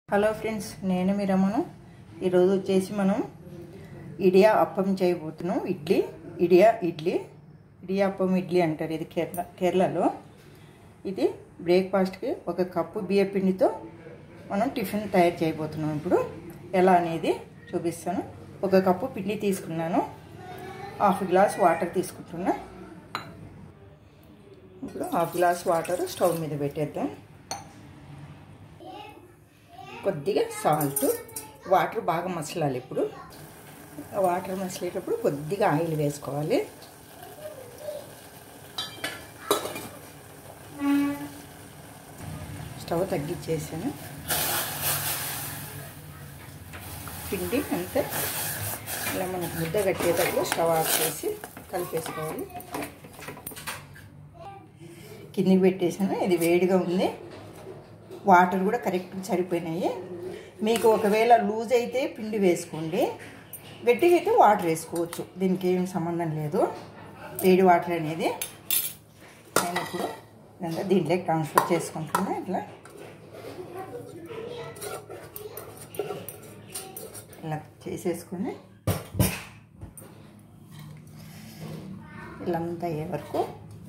hello friends నేను మీ రమను ఈరోజు వచ్చేసి మనం ఇడియా అప్పం చేయబోతున్నాం ఇడ్లీ ఇడియా ఇడ్లీ ఇడియా అప్పం ఇడ్లీ అంటారు ఇది కేరళ కేరళలో ఇది బ్రేక్ఫాస్ట్కి ఒక కప్పు బియ్య పిండితో మనం టిఫిన్ తయారు చేయబోతున్నాం ఇప్పుడు ఎలా అనేది చూపిస్తాను ఒక కప్పు పిండి తీసుకున్నాను హాఫ్ గ్లాస్ వాటర్ తీసుకుంటున్నా ఇప్పుడు హాఫ్ గ్లాస్ వాటర్ స్టవ్ మీద పెట్టేద్దాం కొద్దిగా సాల్ట్ వాటర్ బాగా మసలాలి ఇప్పుడు వాటర్ మసలేటప్పుడు కొద్దిగా ఆయిల్ వేసుకోవాలి స్టవ్ తగ్గించేసాను పిండి అంతే ఇలా మనకు ముద్ద కట్టేటప్పుడు స్టవ్ ఆఫ్ చేసి కలిపేసుకోవాలి కిందికి పెట్టేసాను ఇది వేడిగా ఉంది వాటర్ కూడా కరెక్ట్గా సరిపోయినాయి మీకు ఒకవేళ లూజ్ అయితే పిండి వేసుకోండి గట్టిగా అయితే వాటర్ వేసుకోవచ్చు దీనికి ఏం సంబంధం లేదు వేడి వాటర్ అనేది నేను ఇప్పుడు ఇదంతా దీంట్లోకి ట్రాన్స్ఫర్ చేసుకుంటున్నా ఇట్లా ఇలా చేసేసుకొని ఇలా అంతా అయ్యే వరకు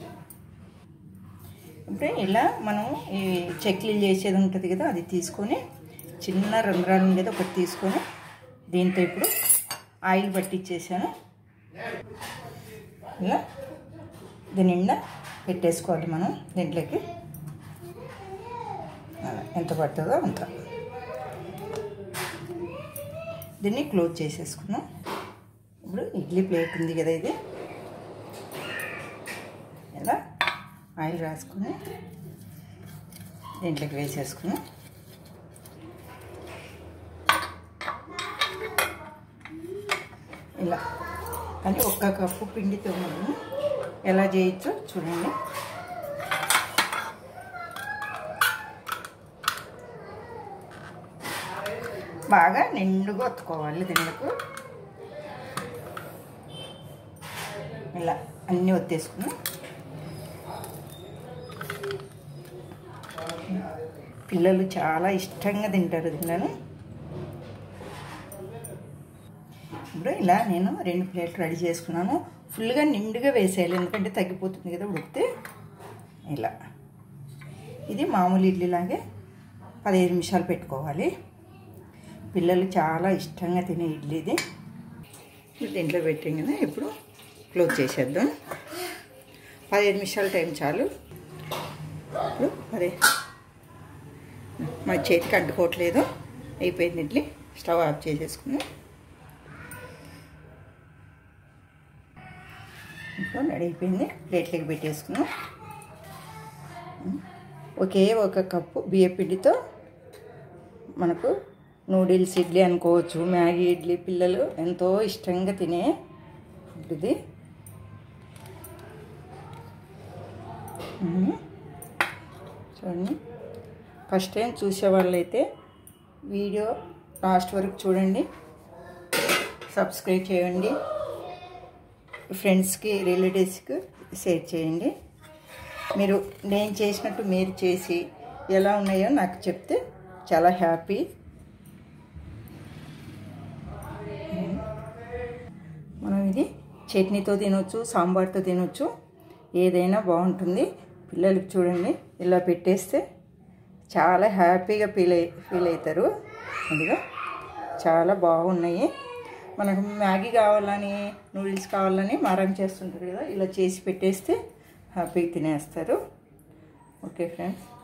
ఇప్పుడు ఇలా మనం ఈ చెక్లీలు చేసేది ఉంటుంది కదా అది తీసుకొని చిన్న రంధ్రాలు ఉండేది ఒకటి తీసుకొని దీంతో ఇప్పుడు ఆయిల్ పట్టించేసాను ఇలా దీని నిండా పెట్టేసుకోవాలి మనం దీంట్లోకి ఎంత పడుతుందో అంత దీన్ని క్లోజ్ చేసేసుకున్నాం ఇప్పుడు ఇడ్లీ ప్లేట్ ఉంది కదా ఇది ఇలా ఆయిల్ రాసుకుని దీంట్లోకి వేసేసుకుని ఇలా కానీ ఒక్క కప్పు పిండితో మనం ఎలా చేయొచ్చో చూడండి బాగా నిండుగా ఒత్తుకోవాలి దీనికి ఇలా అన్నీ ఒత్తేసుకుని పిల్లలు చాలా ఇష్టంగా తింటారు తిన్నాను ఇప్పుడు ఇలా నేను రెండు ప్లేట్లు రెడీ చేసుకున్నాను ఫుల్గా నిండుగా వేసేయాలి ఎందుకంటే తగ్గిపోతుంది కదా ఉడికితే ఇలా ఇది మామూలు ఇడ్లీలాగే పదిహేను నిమిషాలు పెట్టుకోవాలి పిల్లలు చాలా ఇష్టంగా తినే ఇడ్లీ ఇది ఇప్పుడు దీంట్లో పెట్టాం కదా ఇప్పుడు క్లోజ్ చేసేద్దాం పదిహేను నిమిషాల టైం చాలు ఇప్పుడు పదే మా చేతికి అంటుకోవట్లేదు అయిపోయింది ఇడ్లీ స్టవ్ ఆఫ్ చేసేసుకుని ఇప్పుడు రెడీ అయిపోయింది ప్లేట్లోకి పెట్టేసుకున్నాం ఒకే ఒక కప్పు బియ్యపిండితో మనకు నూడిల్స్ ఇడ్లీ అనుకోవచ్చు మ్యాగీ ఇడ్లీ పిల్లలు ఎంతో ఇష్టంగా తినే ఫుడ్ ఇది చూడండి ఫస్ట్ టైం చూసే వాళ్ళైతే వీడియో లాస్ట్ వరకు చూడండి సబ్స్క్రైబ్ చేయండి ఫ్రెండ్స్కి రిలేటివ్స్కి షేర్ చేయండి మీరు నేను చేసినట్టు మీరు చేసి ఎలా ఉన్నాయో నాకు చెప్తే చాలా హ్యాపీ మనం ఇది చట్నీతో తినొచ్చు సాంబార్తో తినొచ్చు ఏదైనా బాగుంటుంది పిల్లలకి చూడండి ఇలా పెట్టేస్తే చాలా హ్యాపీగా ఫీల్ అయి ఫీల్ అవుతారు అందులో చాలా బాగున్నాయి మనకు మ్యాగీ కావాలని నూడిల్స్ కావాలని మారం చేస్తుంటారు కదా ఇలా చేసి పెట్టేస్తే హ్యాపీగా తినేస్తారు ఓకే ఫ్రెండ్స్